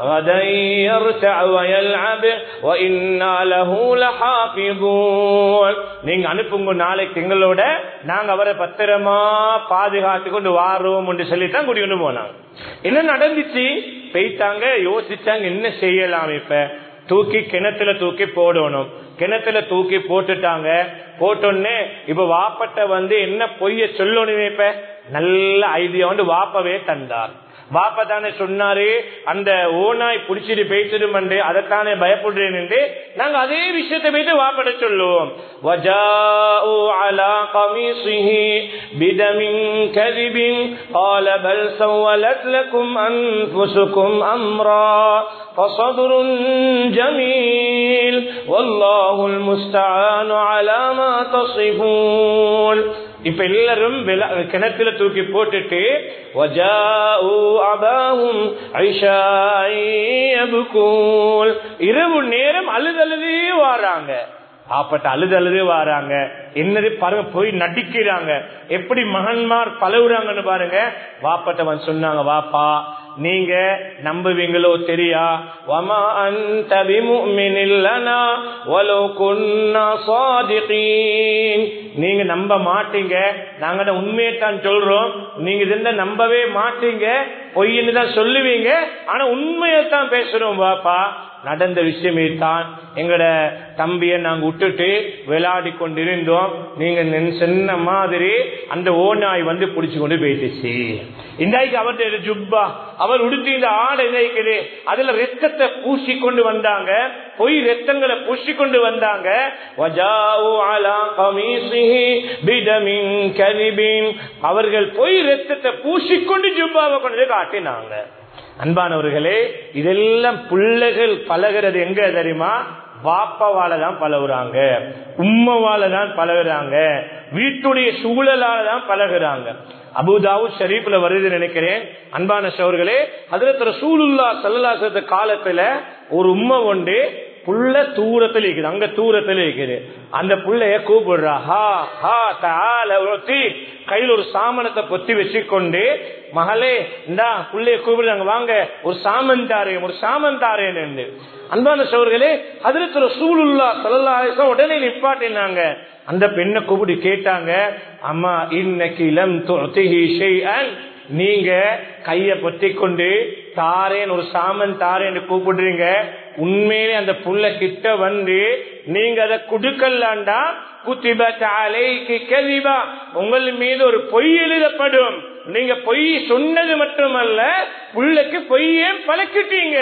நீங்க அனுப்புங்க நாளைக்கு எங்களோட நாங்க அவரை பத்திரமா பாதுகாத்து கொண்டு வாரோம் என்று சொல்லித்தான் கூட்டிட்டு போனாங்க என்ன நடந்துச்சு போயிட்டாங்க யோசிச்சாங்க என்ன செய்யலாம் இப்ப தூக்கி கிணத்துல தூக்கி போடணும் கிணத்துல தூக்கி போட்டுட்டாங்க போட்டோன்னே இப்ப வாப்பட்ட வந்து என்ன பொய்ய சொல்லணும் இப்ப நல்ல ஐடியா வந்து வாப்பவே தந்தார் வாப்ப தானே சொன்னாரு அந்த ஓனாய் புடிச்சிட்டு பேசிடும் என்று அதைத்தானே பயப்படுறேன் என்று நாங்க அதே விஷயத்தை போயிட்டு வாப்பட சொல்லுவோம் وجاءوا على قميصه بدم كذب قال بل سولت لكم أنفسكم أمرا فصبر جميل والله المستعان على ما تصفون இப்ப எல்லாரும் கிணத்துல தூக்கி போட்டுட்டு இரவு நேரம் அழுதழுதே வாராங்க ஆப்பட்ட அழுது அழுது வராங்க என்னது பாருங்க போய் நடிக்கிறாங்க எப்படி மகன்மார் பழகுறாங்கன்னு பாருங்க வாப்பட்டவன் சொன்னாங்க வாப்பா நீங்க நம்புவீங்களோ தெரியா வமா அந்த விமுமினில்லனா வலோ குன்னா சாதிகீன் நீங்க நம்ப மாட்டீங்க நாங்க உண்மையை தான் சொல்றோம் நீங்க இதுல நம்பவே மாட்டீங்க பொய்ன்னு தான் சொல்லுவீங்க ஆனா உண்மையை தான் பேசுறோம் வாப்பா நடந்த விஷயமே தான் எங்கட தம்பியை நாங்க விட்டுட்டு விளையாடி கொண்டிருந்தோம் நீங்க சொன்ன மாதிரி அந்த ஓநாய் வந்து பிடிச்சு கொண்டு போயிட்டுச்சு இன்றைக்கு அவருடைய ஜுப்பா அவர் உடுத்தி இந்த ஆடை இணைக்குது அதுல ரத்தத்தை பூசி கொண்டு வந்தாங்க பொய் ரத்தங்களை பூசி கொண்டு வந்தாங்க அவர்கள் பொய் ரத்தத்தை பூசிக்கொண்டு ஜுப்பாவை கொண்டு காட்டினாங்க அன்பானவர்களே இதெல்லாம் பிள்ளைகள் பழகிறது எங்க தெரியுமா வாப்பவால தான் பழகுறாங்க உம்மவால தான் பழகுறாங்க வீட்டுடைய சூழலால தான் பழகுறாங்க அபுதாவு ஷரீப்ல வருது நினைக்கிறேன் அன்பான சோர்களே அதுல சூலுல்லா சல்லாசத்த காலத்துல ஒரு உண்மை ஒன்று புள்ள தூரத்தில் இருக்குது அங்க தூரத்தில் இருக்குது அந்த புள்ளைய கூப்பிடுறா ஹா ஹா தால கையில் ஒரு சாமனத்தை பொத்தி வச்சுக்கொண்டு மகளே இந்தா புள்ளைய கூப்பிடுறாங்க வாங்க ஒரு சாமன் தாரேன் ஒரு சாமன் தாரேன் அன்பான சோர்களே அதில் சூழுல்லா சல்லாசம் உடனே நிப்பாட்டினாங்க அந்த பெண்ணை கூப்பிட்டு கேட்டாங்க அம்மா இன்னைக்கு இளம் நீங்க கைய பொத்தி கொண்டு தாரேன் ஒரு சாமன் தாரேன்னு கூப்பிடுறீங்க உண்மையிலே அந்த புள்ள கிட்ட வந்து நீங்க அதை குடுக்கலாண்டா உங்கள் மீது ஒரு பொய் எழுதப்படும் நீங்க பொய் சொன்னது மட்டுமல்ல புள்ளைக்கு பொய்யே பழக்கிட்டீங்க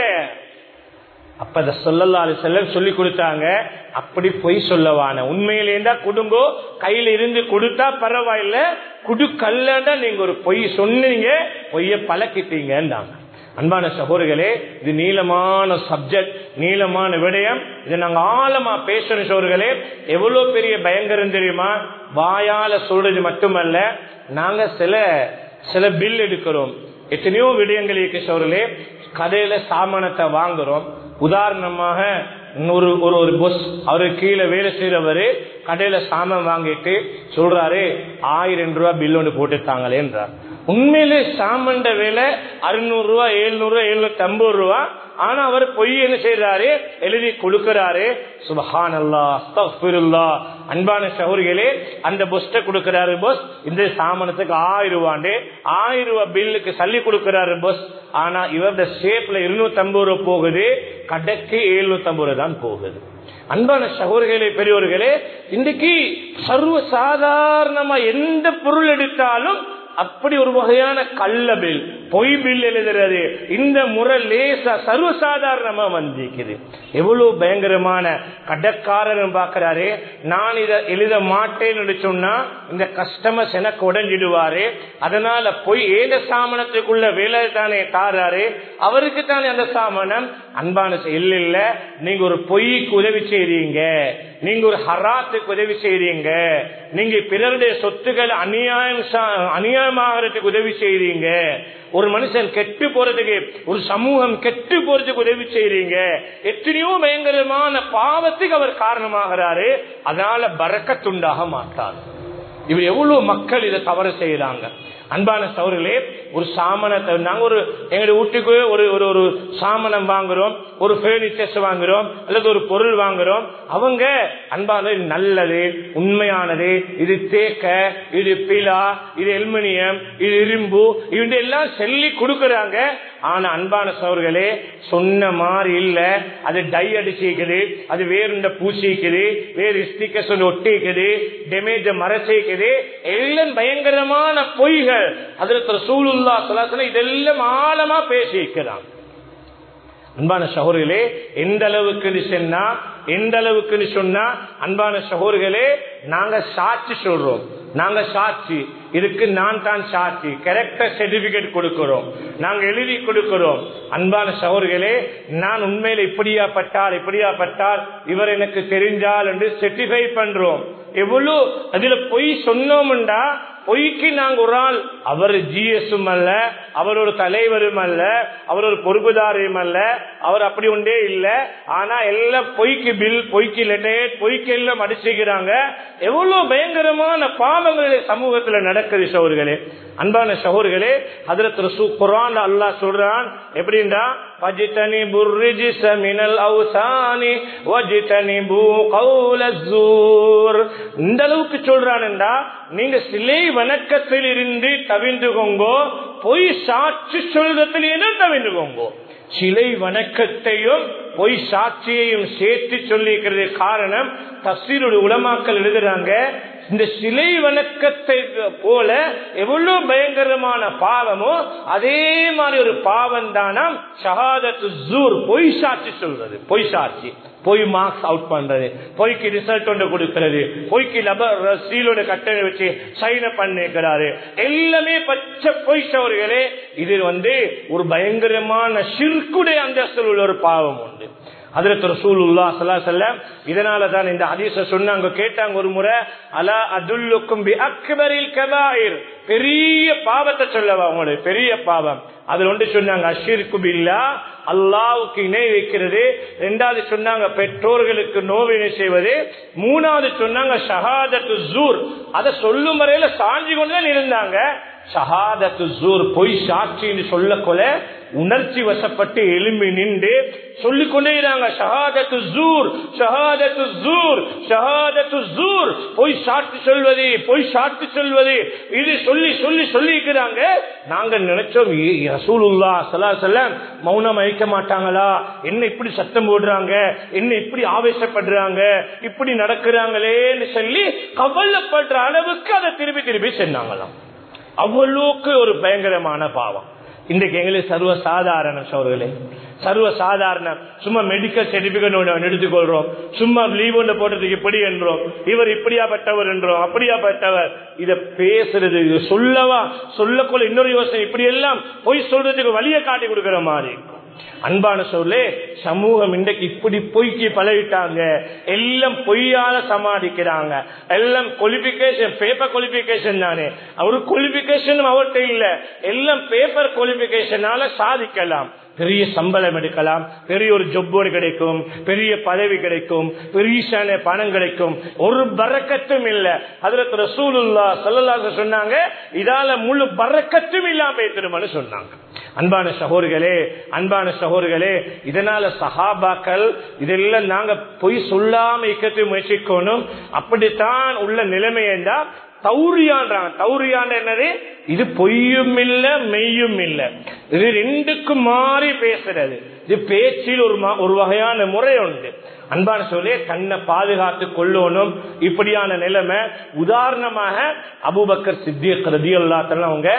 அப்ப அதை சொல்லலாறு செல்லம் சொல்லி கொடுத்தாங்க அப்படி பொய் சொல்லவான உண்மையிலே தான் குடுங்கோ கையில இருந்து கொடுத்தா பரவாயில்ல குடுக்கல்லண்டா நீங்க ஒரு பொய் சொன்னீங்க பொய்ய பழக்கிட்டீங்கன்றாங்க அன்பான சகோதரிகளே இது நீளமான சப்ஜெக்ட் நீளமான விடயம் இதை நாங்க ஆழமா பேசணும் சோர்களே எவ்வளவு பெரிய பயங்கரம் தெரியுமா வாயால சொல்றது மட்டுமல்ல நாங்க சில சில பில் எடுக்கிறோம் எத்தனையோ விடயங்கள் இருக்கு சோர்களே கடையில சாமானத்தை வாங்குறோம் உதாரணமாக ஒரு ஒரு ஒரு பொஸ் அவரு கீழே வேலை செய்யறவரு கடையில சாமான் வாங்கிட்டு சொல்றாரு ஆயிரம் ரூபாய் பில் ஒன்று போட்டுத்தாங்களேன்றார் உண்மையிலே சாமண்ட விலை அறுநூறு ரூபா எழுநூறு ரூபா எழுநூத்தி ஐம்பது ரூபா ஆனா அவர் பொய் என்ன செய்யறாரு எழுதி கொடுக்கிறாரு சுபஹான் அல்லா அன்பான சௌரிகளே அந்த பொஸ்ட கொடுக்கிறாரு பொஸ் இந்த சாமானத்துக்கு ஆயிரம் ரூபாண்டு ஆயிரம் ரூபாய் பில்லுக்கு சல்லி கொடுக்கிறாரு பொஸ் ஆனா இவருடைய ஷேப்ல இருநூத்தி ஐம்பது ரூபா போகுது கடைக்கு எழுநூத்தி ஐம்பது ரூபா தான் போகுது அன்பான சகோதரிகளே பெரியவர்களே இன்றைக்கு சர்வ சாதாரணமா எந்த பொருள் எடுத்தாலும் அப்படி ஒரு வகையான கள்ள பில் பொய் பில் எழுதுறது இந்த முறை லேசா சர்வசாதாரணமா வந்திருக்குது எவ்வளவு பயங்கரமான கடற்காரன் பாக்குறாரு நான் இதை எழுத மாட்டேன்னு சொன்னா இந்த கஸ்டமர்ஸ் எனக்கு உடஞ்சிடுவாரு அதனால பொய் ஏத சாமனத்துக்குள்ள வேலை தானே தாராரு அவருக்கு தானே அந்த சாமனம் அன்பான இல்ல இல்ல நீங்க ஒரு பொய்க்கு உதவி செய்றீங்க நீங்க ஒரு ஹராத்துக்கு உதவி செய்றீங்க நீங்க பிறருடைய சொத்துக்கள் அநியாயம் அநியாயமாகறதுக்கு உதவி செய்றீங்க ஒரு மனுஷன் கெட்டு போறதுக்கு ஒரு சமூகம் கெட்டு போறதுக்கு உதவி செய்றீங்க எத்தனையோ பயங்கரமான பாவத்துக்கு அவர் காரணமாகிறாரு அதனால பறக்கத்துண்டாக மாட்டார் இவர் எவ்வளவு மக்கள் இதை தவறு செய்யறாங்க அன்பான சவர்களே ஒரு சாமனத்தை நாங்க ஒரு எங்களுடைய வீட்டுக்கு ஒரு ஒரு ஒரு சாமனம் வாங்குறோம் ஒரு பர்னிச்சர்ஸ் வாங்குறோம் அல்லது ஒரு பொருள் வாங்குறோம் அவங்க அன்பான நல்லது உண்மையானது இது தேக்க இது பிலா இது எல்மினியம் இது இரும்பு இவங்க எல்லாம் சொல்லி கொடுக்கறாங்க ஆனா அன்பான சவர்களே சொன்ன மாதிரி இல்ல அது டை அடிச்சிக்குது அது வேறு பூசிக்குது வேறு ஸ்டிக்கர்ஸ் ஒட்டிக்குது டேமேஜ மறைச்சிக்குது எல்லாம் பயங்கரமான பொய்கள் அதுல சூழுல்லா சலாசன இதெல்லாம் ஆழமா பேசிக்கிறான் அன்பான சகோதரிகளே எந்த அளவுக்கு சொன்னா எந்த அளவுக்கு சொன்னா அன்பான சகோதரிகளே நாங்க சாட்சி சொல்றோம் நாங்க சாட்சி இதுக்கு நான் தான் சாட்சி கரெக்டா சர்டிபிகேட் கொடுக்கிறோம் நாங்க எழுதி கொடுக்கிறோம் அன்பான சகோதரிகளே நான் உண்மையில இப்படியா பட்டால் இப்படியா பட்டால் இவர் எனக்கு தெரிஞ்சால் என்று செர்டிஃபை பண்றோம் எவ்வளவு அதுல பொய் சொன்னோம்டா பொய்க்கு நாங்க ஒரு ஆள் அவர் ஜிஎஸும் அல்ல அவர் ஒரு தலைவரும் அல்ல அவர் ஒரு பொறுப்புதாரியும் அல்ல அவர் அப்படி ஒன்றே இல்ல ஆனா எல்லாம் பொய்க்கு பில் பொய்க்கு லெட்டர் பொய்க்கு எல்லாம் அடிச்சுக்கிறாங்க எவ்வளவு பயங்கரமான பாவங்கள் சமூகத்துல நடக்குது சோர்களே அன்பான சகோர்களே அதில் ரசூ குரான் அல்லாஹ் சொல்றான் எப்படின்னா فاجتنبوا الرجس من الاوثان واجتنبوا قول الزور இந்த அளவுக்கு சொல்றான்டா நீங்க சிலை வணக்கத்தில் இருந்து தவிந்துகோங்கோ பொய் சாட்சி சொல்றதுல இருந்து தவிந்துகோங்கோ சிலை வணக்கத்தையும் பொய் சாட்சியையும் சேர்த்து சொல்லிக்கிறது காரணம் தஸ்வீருடைய உலமாக்கள் எழுதுறாங்க இந்த சிலை வணக்கத்தை போல எவ்வளவு பயங்கரமான பாவமோ அதே மாதிரி ஒரு பாவம் தானாம் ஷஹாதத்து ஜூர் பொய் சாட்சி சொல்றது பொய் சாட்சி பொய் மார்க்ஸ் அவுட் பண்றது பொய்க்கு ரிசல்ட் ஒன்று கொடுக்கிறது பொய்க்கு லபர் சீலோட கட்டளை வச்சு சைன பண்ணிக்கிறாரு எல்லாமே பச்சை பொய் சவர்களே இது வந்து ஒரு பயங்கரமான சிற்குடைய அந்தஸ்தில் உள்ள ஒரு பாவம் உண்டு அதில் ரசூலுல்லா சல்லா செல்லம் இதனால தான் இந்த ஹதீஸ சொன்னாங்க கேட்டாங்க ஒரு முறை அலா அதுல்லுக்கும் பி அக்பரில் கபாயிர் பெரிய பாவத்தை சொல்லவா அவங்களுடைய பெரிய பாவம் அதுல ஒன்று சொன்னாங்க அஷிர்கு பில்லா அல்லாவுக்கு இணை வைக்கிறது ரெண்டாவது சொன்னாங்க பெற்றோர்களுக்கு நோவினை செய்வது மூணாவது சொன்னாங்க ஷஹாதத்து ஜூர் அதை சொல்லும் வரையில சாஞ்சி கொண்டுதான் இருந்தாங்க ஷஹாதத்து ஜூர் பொய் சாட்சின்னு சொல்ல கொல உணர்ச்சி வசப்பட்டு எலும்பி நின்று சொல்லிக் கொண்டே ஷஹாதத்து ஜூர் ஷஹாதத்து ஜூர் ஷஹாதத்து ஜூர் பொய் சாட்சி சொல்வது பொய் சாட்சி சொல்வது இது சொல்லி சொல்லி சொல்லிக்கிறாங்க நாங்க நினைச்சோம் ரசூலுல்லா சலா செல்லம் மௌனம் அழிக்க மாட்டாங்களா என்ன இப்படி சத்தம் போடுறாங்க என்ன இப்படி ஆவேசப்படுறாங்க இப்படி நடக்கிறாங்களேன்னு சொல்லி கவலைப்படுற அளவுக்கு அதை திருப்பி திருப்பி சொன்னாங்களாம் அவ்வளவுக்கு ஒரு பயங்கரமான பாவம் இன்றைக்கு எங்களுக்கு சர்வ சாதாரண சோர்களே சர்வ சாதாரண சும்மா மெடிக்கல் சர்டிபிகேட் எடுத்துக்கொள்றோம் சும்மா லீவ் ஒன்று போட்டதுக்கு இப்படி என்றோம் இவர் இப்படியாப்பட்டவர் என்றோம் அப்படியாப்பட்டவர் இத பேசுறது இது சொல்லவா சொல்லக்குள்ள இன்னொரு யோசனை இப்படி எல்லாம் பொய் சொல்றதுக்கு வழியை காட்டி கொடுக்கிற மாதிரி அன்பான சொல்லே சமூகம் இன்றைக்கு இப்படி பொய்க்கு பழகிட்டாங்க எல்லாம் பொய்யால சமாளிக்கிறாங்க எல்லாம் குவாலிபிகேஷன் பேப்பர் குவாலிபிகேஷன் தானே அவரு குவாலிபிகேஷன் அவர்கிட்ட இல்ல எல்லாம் பேப்பர் குவாலிபிகேஷனால சாதிக்கலாம் பெரிய சம்பளம் எடுக்கலாம் பெரிய ஒரு ஜொப்போடு கிடைக்கும் பெரிய பதவி கிடைக்கும் பெரிய பணம் கிடைக்கும் ஒரு பறக்கத்தும் இல்ல அதுல ரசூலுல்லா சொல்லலாக சொன்னாங்க இதால முழு பறக்கத்தும் இல்லாம பேசிருமனு சொன்னாங்க அன்பான சகோர்களே அன்பான சகோர்களே இதனால சஹாபாக்கள் இதெல்லாம் நாங்க பொய் சொல்லாம இக்கத்தை முயற்சிக்கணும் அப்படித்தான் உள்ள நிலைமையா தௌரியான்றாங்க தௌரியான் என்னது இது பொய்யும் இல்ல மெய்யும் இல்ல இது ரெண்டுக்கும் மாறி பேசுறது இது பேச்சில் ஒரு ஒரு வகையான முறை உண்டு அன்பான சொல்லே தன்னை பாதுகாத்து கொள்ளணும் இப்படியான நிலைமை உதாரணமாக அபுபக்கர் சித்தியக் ரதி அல்லாத்தெல்லாம் அவங்க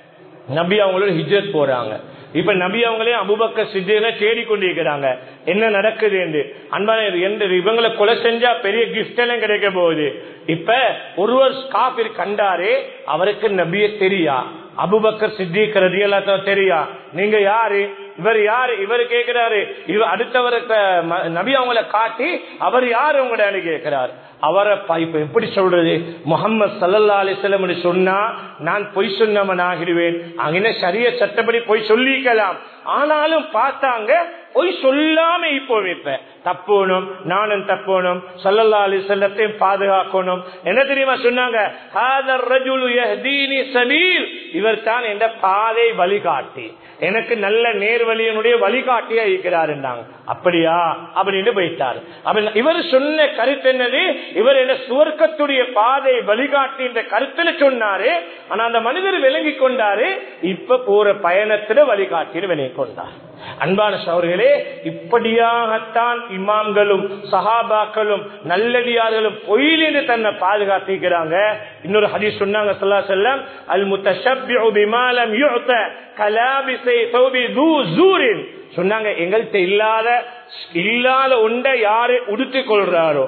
நபி அவங்களோட ஹிஜ்ரத் போறாங்க இப்ப நபி அவங்களே அபுபக்க சித்தியனை தேடிக்கொண்டிருக்கிறாங்க என்ன நடக்குது என்று அன்பான எந்த இவங்களை கொலை செஞ்சா பெரிய கிஃப்ட் எல்லாம் கிடைக்க போகுது இப்ப ஒருவர் காபிர் கண்டாரே அவருக்கு நபிய தெரியா அபுபக்கர் சித்திக் ரதியல்லா தெரியா நீங்க யாரு இவர் யாரு இவர் கேட்கிறாரு இவர் அடுத்தவருக்கு நபி அவங்கள காட்டி அவர் யாரு உங்களோட கேட்கிறார் அவரை இப்ப எப்படி சொல்றது முகமது சல்லா அலிஸ்லம் சொன்னா நான் பொய் சொன்னவன் ஆகிடுவேன் அங்கே சரிய சட்டப்படி பொய் சொல்லிக்கலாம் ஆனாலும் பார்த்தாங்க பொய் சொல்லாம இப்போ வைப்ப தப்போனும் நானும் தப்போனும் சல்லல்லா அலி செல்லத்தையும் பாதுகாக்கணும் என்ன தெரியுமா சொன்னாங்க இவர் தான் என்ற பாதை வழிகாட்டி எனக்கு நல்ல நேர்வழியினுடைய வழிகாட்டியா இருக்கிறார் அப்படியா அப்படின்னு போயிட்டார் இவர் சொன்ன கருத்து என்னது இவர் என்ன சுவர்க்கத்துடைய பாதை வழிகாட்டி என்ற கருத்துல சொன்னாரு ஆனா அந்த மனிதர் விளங்கி கொண்டாரு இப்ப போற பயணத்துல வழிகாட்டின்னு விளங்கி கொண்டார் அன்பான சவர்களே இப்படியாகத்தான் இமாம்களும் சஹாபாக்களும் நல்லடியார்களும் பொயிலிருந்து தன்னை பாதுகாத்திக்கிறாங்க இன்னொரு ஹதீஸ் சொன்னாங்க சொல்லா செல்லம் அல் முத்தஷப்பிஉ பிமாலம் யுஅத கலாபிசை தௌபி து ஜூரின் சொன்னாங்க எங்கள்கிட்ட இல்லாத இல்லாத ஒன்றை யாரு உடுத்திக் கொள்றாரோ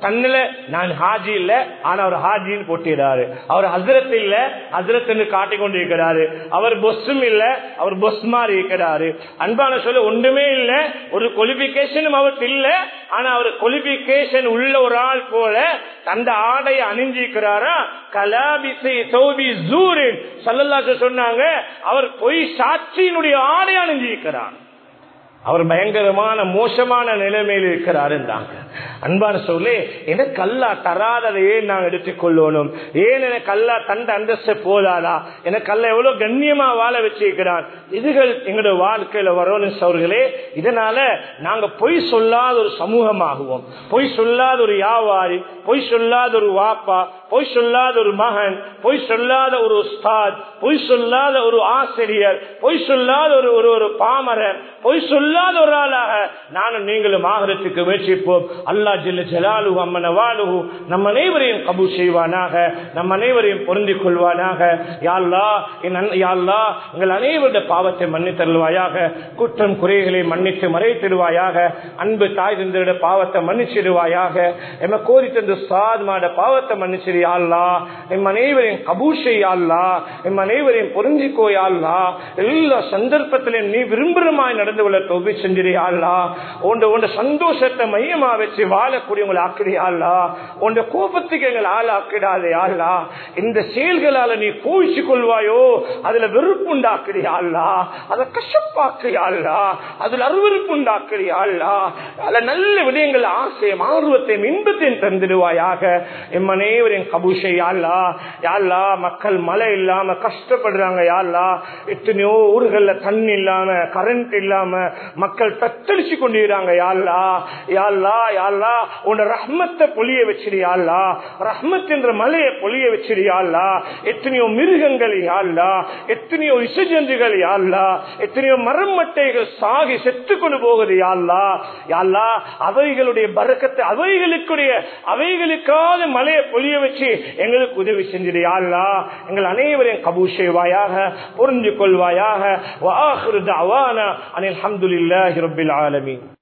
தன்னில நான் ஹாஜி இல்ல ஆனா அவர் ஹாஜின்னு போட்டிடுறாரு அவர் ஹசரத் இல்ல ஹசரத் காட்டிக் கொண்டிருக்கிறாரு அவர் பொஸ்ஸும் இல்ல அவர் பொஸ் மாதிரி இருக்கிறாரு அன்பான சொல்ல ஒன்றுமே இல்ல ஒரு குவாலிபிகேஷனும் அவருக்கு இல்ல ஆனா அவர் குவாலிபிகேஷன் உள்ள ஒரு ஆள் போல தந்த ஆடையை அணிஞ்சிருக்கிறாரா கலாபிசை சௌபி ஜூரின் சல்லல்லாஹு சொன்னாங்க அவர் பொய் சாட்சியினுடைய ஆடை அணிஞ்சிருக்கிறார் அவர் பயங்கரமான மோசமான நிலைமையில் இருக்கிறார் என்றாங்க அன்பான சொல்லி எனக்கு அல்லா தராததை ஏன் நான் எடுத்துக்கொள்ளணும் ஏன் எனக்கு அல்லா தந்த அந்தஸ்து போதாதா எனக்கு அல்ல எவ்வளவு கண்ணியமா வாழ வச்சிருக்கிறான் இதுகள் எங்களுடைய வாழ்க்கையில வரணும் சவர்களே இதனால நாங்க பொய் சொல்லாத ஒரு சமூகமாகுவோம் பொய் சொல்லாத ஒரு வியாபாரி பொய் சொல்லாத ஒரு வாப்பா பொய் சொல்லாத ஒரு மகன் பொய் சொல்லாத ஒரு உஸ்தாத் பொய் சொல்லாத ஒரு ஆசிரியர் பொய் சொல்லாத ஒரு ஒரு ஒரு பாமரன் பொய் சொல்லாத ஒரு ஆளாக நானும் நீங்களும் ஆகிறதுக்கு முயற்சிப்போம் அல்லா ஜில்ல ஜலாலு அம்மன வாழு நம் அனைவரையும் கபு செய்வானாக நம் அனைவரையும் பொருந்திக் கொள்வானாக யாழ்லா யாழ்லா எங்கள் அனைவருடைய பாவத்தை மன்னித்தருள்வாயாக குற்றம் குறைகளை மன்னித்து மறைத்திடுவாயாக அன்பு தாய் தந்தருடைய பாவத்தை மன்னிச்சிடுவாயாக எம கோரி தந்த சாத்மாட பாவத்தை மன்னிச்சிடு யாழ்லா எம் அனைவரையும் கபூஷை யாழ்லா எம் அனைவரையும் பொருந்திக்கோ யாழ்லா எல்லா சந்தர்ப்பத்திலும் நீ விரும்புறமாய் நடந்து கொள்ள தொகுதி செஞ்சிரியாள்லா உண்ட உண்ட சந்தோஷத்தை மையமா வச்சு வாழக்கூடியவங்களை ஆக்கிறியாள்லா உண்ட கோபத்துக்கு எங்களை ஆள் ஆக்கிடாதையாள்லா இந்த செயல்களால நீ கோழிச்சு கொள்வாயோ அதுல வெறுப்பு உண்டாக்குறியாள்லா அதை கஷ்டப்பாக்குறியாள்லா அதுல அருவறுப்பு உண்டாக்குறியாள்லா அதுல நல்ல விடயங்கள் ஆசையும் ஆர்வத்தையும் இன்பத்தையும் தந்துடுவாயாக எம் அனைவரையும் கபூஷை யாழ்லா யாழ்லா மக்கள் மழை இல்லாம கஷ்டப்படுறாங்க யாழ்லா எத்தனையோ ஊர்கள்ல தண்ணி இல்லாம கரண்ட் இல்லாம மக்கள் தத்தளிச்சு கொண்டிருக்கிறாங்க யாழ்லா யாழ்லா யாழ்லா உன் ரஹ்மத்தை பொழிய வச்சிரு யாழ்லா ரஹ்மத் என்ற மலையை பொழிய வச்சிரு யாழ்லா எத்தனையோ மிருகங்கள் யாழ்லா எத்தனையோ இசைஜந்துகள் யாழ்லா எத்தனையோ மரம் மட்டைகள் சாகி செத்து கொண்டு போகுது யாழ்லா யாழ்லா அவைகளுடைய பறக்கத்தை அவைகளுக்குடைய அவைகளுக்காக மலையை பொழிய வச்சு எங்களுக்கு உதவி செஞ்சிரு யாழ்லா எங்கள் அனைவரையும் கபூ செய்வாயாக புரிஞ்சு கொள்வாயாக வாஹிரு தஅவானா அனில் அல்ஹம்துலில்லாஹி ரப்பில் ஆலமீன்